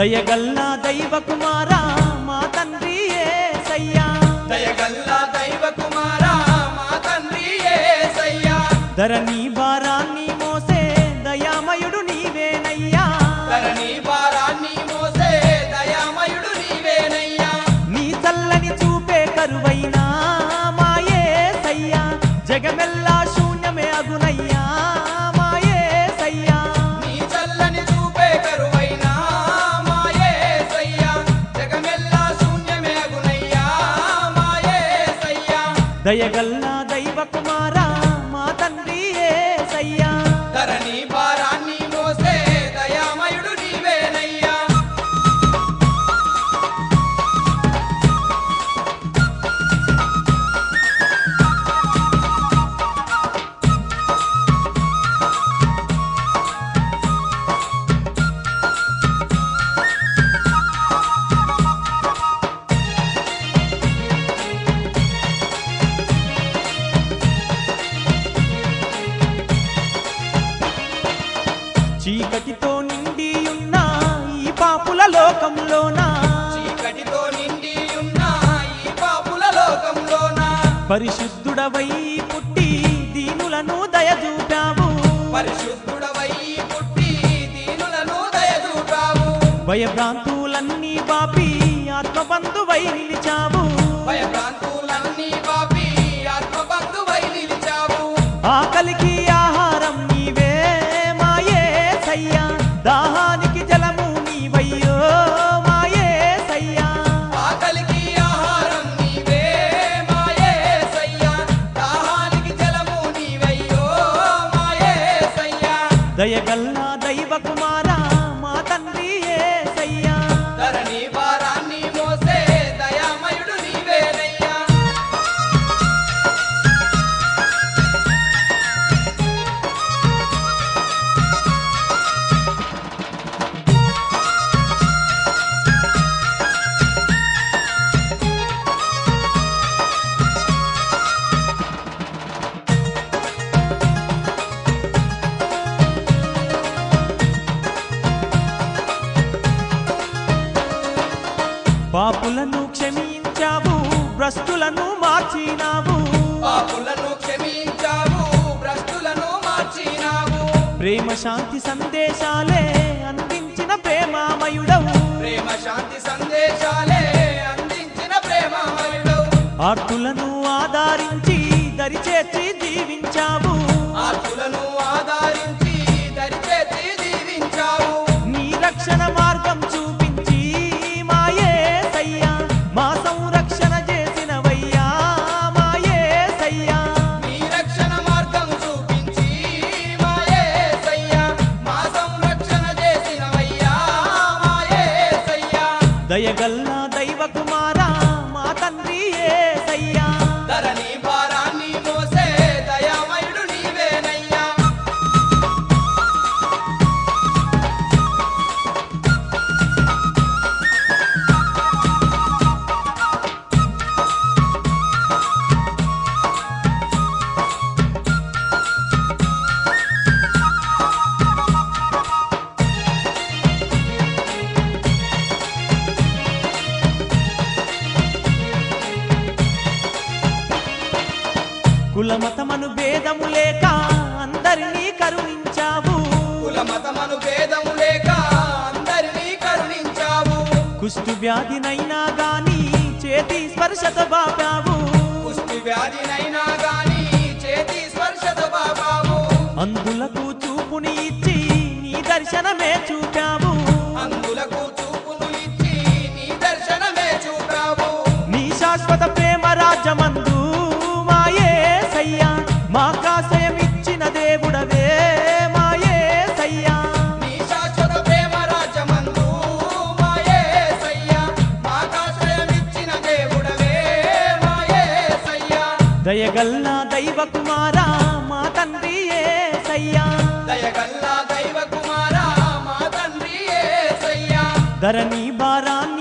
దయగల్లా దైవ కుమారా మా తండ్రి ఏసయ్యా దయగల్లా దైవ కుమారా మా తండ్రి యేసయ్యా ధరణి భారాన్ని మోసే దయామయుడు నీవేనయ్యా ధరణి భారాన్ని మోసే దయామయుడు నీవేనయ్యా నీ చల్లని చూపే కరువైనా మా ఏసయ్యా జగమెల్లా శూన్యమే అగునయ్యా మా ఏసయ్యా నీ చల్లని చూపే కరువైనా మా యేసయ్యా జగమెల్లా శూన్యమే అగునయ్యా మా యేసయ్యా దయగల్లా దైవ కుమారా మా తండ్రి ఏసయ్యా ధరణి భారాన్ని మోసే దయామయుడు నీవేనయ్యా చీకటితో నిండి ఉన్న ఈ పాపుల లోకంలోన చీకటితో నిండి ఉన్న ఈ పాపుల లోకంలోన పరిశుద్ధుడవై పుట్టి దీనులను దయచూపావు పరిశుద్ధుడవై పుట్టి దీనులను దయచూపావు భయభ్రాంతులన్నీ బాపి ఆత్మబంధువై నిలిచావు భయభ్రాంతులన్నీ పాపి ఆత్మబంధువై నిలిచావు ఆకలికి ఆహారం నీవే మాయే సయ్యా దాహానికి జలము నీవయ్యో మాయే సయ్యా ఆకలికి ఆహారం నీవే మాయేసయ్యా దాహానికి జలము నీవయ్యో మాయేసయ్యా దయగల్లా దైవ కుమారా మా తండ్రి ఏసయ్యా ధరణి భారాన్ని మోసే దయామయుడు నీవేనయ్యా పాపులను క్షమించావు భ్రష్టులను మార్చినావు పాపులను క్షమించావు భ్రష్టులను మార్చినావు ప్రేమ శాంతి సందేశాలే అందించిన ప్రేమామయుడవు ప్రేమ శాంతి సందేశాలే అందించిన ప్రేమమయుడు ఆర్తులను ఆదరించి దరిచేర్చి జీవించావు ఆతులను ఆదరించి దరిచేసి దీవించావు నీ రక్షణ మార్గం చూపించి మాయే సయ్యా మా సంరక్షణ చేసినవయ్యా మాయే సయ్యా నీ రక్షణ మార్గం చూపించి మాయేసయ్యా మా సంరక్షణ చేసినవయ్యా మాయేసయ్యా దయగల్లా దైవ కుమారా మా తండ్రి ఏసయ్యా ధరణి భారాన్ని మోసే దయామయుడు నీవేనయ్యా కులమతమను భేదము లేక అందరినీ కరుణించావు కుల మతమను భేదము లేక అందరినీ కరుణించావు కుష్టు వ్యాధినైనా గాని చేతి స్పర్శత బాపావు కుష్టి వ్యాధినైనా గాని చేతి స్పర్శత బాబావు అందులకు చూపుని ఇచ్చి నీ దర్శనమే చూపావు అందులకు చూపును ఇచ్చి నీ దర్శనమే చూపావు నీ శాశ్వత ప్రేమ రాజమందు మాయే సయ్యా మాకాశయమిచ్చిన దేవుడవే మాయే సయ్యా నీ శాశ్వత ప్రేమ రాజమందు మాయేసయ్యా మాకాశ్రయమిచ్చిన దేవుడవే మాయేసయ్యా దయగల్లా దైవ కుమారా మా తండ్రి ఏసయ్యా దయగల్లా దైవ కుమారా మా తండ్రి ఏసయ్యా ధరణి భారాన్ని